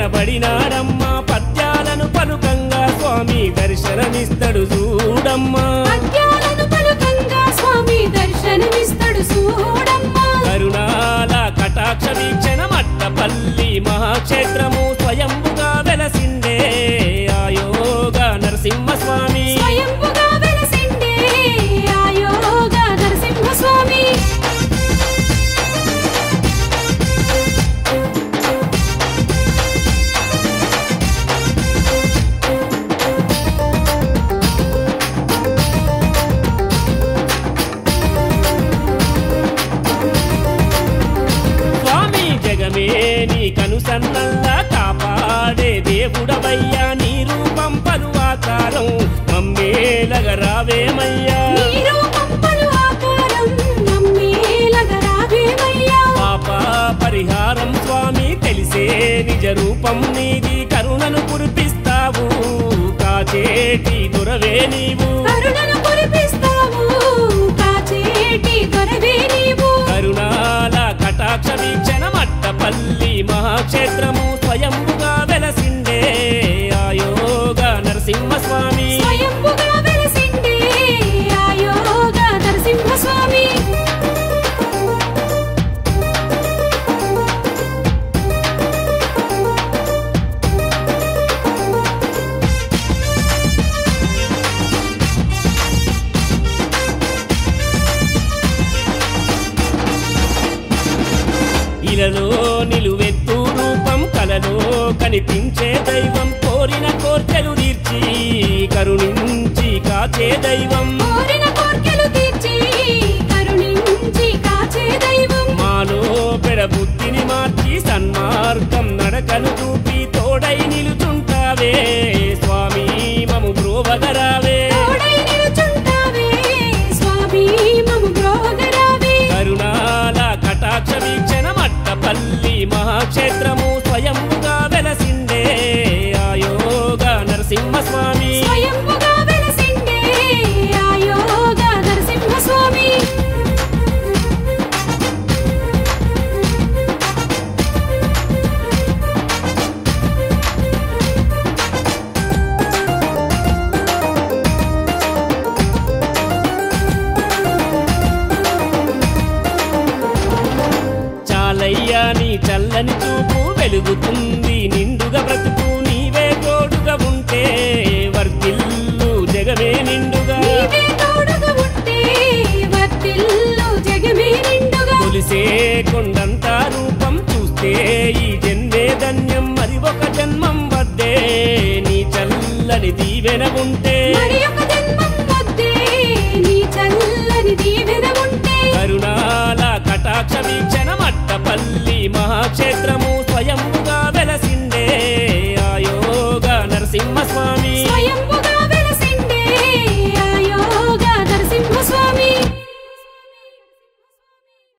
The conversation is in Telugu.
కనబడినాడమ్మా పద్యాలను పలుకంగా స్వామి దర్శనమిస్తడు చూడమ్మా పద్యాలను పలుకంగా స్వామి దర్శనమిస్తడు చూడమ్మా కరుణాల కటాక్ష వీక్షణ మట్టపల్లి మహాక్షేత్రము స్వయంభుగా వెలసిండే ఆయోగ నరసింహస్వామి స్వయంభుగా వెలసిండే ఆయోగ నరసింహస్వామి స్వామి జగమే నీ కనుసన్నల్లా కాపాడే దేవుడవయ్యా నీ రూపం పలు ఆకారం మమ్మేలగ రావేమయ్యా నీ రూపం పలు ఆకారం నమ్మేలగా రావేమయ్యా పాప పరిహారం స్వామి తెలిసే నిజ రూపం నీది కరుణను కురిపిస్తావు కాచేటి దొరవే నీవు కరుణను కురిపిస్తావు కాచేటి దొరవే నీవు కరుణాల కటాక్ష వీక్షణ మట్టపల్లి మహాక్షేత్రము స్వయంభుగా వెలసిండే ఆయోగ నరసింహస్వామి స్వయంభుగా వెలసిండే ఆయోగ నరసింహస్వామి ఇలలో నిలువెత్తు రూపం కలలో కనిపించే దైవం కోరిన కోర్కెలు తీర్చి కరుణించి కాచే దైవం కోరిన కోర్కెలు తీర్చి కరుణించి కాచే దైవం మాలో పెడబుద్ధిని మార్చి సన్మార్గం నడకను చూపి తోడై నిలుచుంటావే స్వామి మము బ్రోవగరావే తోడై నిలుచుంటావే స్వామి మము బ్రోగరావే కరుణాల కటాక్ష వీక్షణ మట్టపల్లి మహాక్షేత్రము స్వయంగా వెలసిండే ఆయోగ నరసింహస్వామి స్వయంభుగా వెలసిండే ఆయోగ నరసింహస్వామి చాలయ్యా నీ చల్లని చూపు వెలుగుతుంది నిండుగా బ్రతుకు నీవే తోడుగా ఉంటే వర్తిల్లు జగమే నిండుగా నీవే తోడుగా ఉంటే వర్తిల్లు జగమే నిండుగా కొలిసే కొండంత రూపం చూస్తే ఈ జన్మే ధన్యం మరి ఒక జన్మం వద్దే నీ చల్లని దీవెన ఉంటే మరి ఒక జన్మం వద్దే నీ చల్లని దీవెన ఉంటే కరుణాల కటాక్ష వీక్షణ మట్టపల్లి మహాక్షేత్రము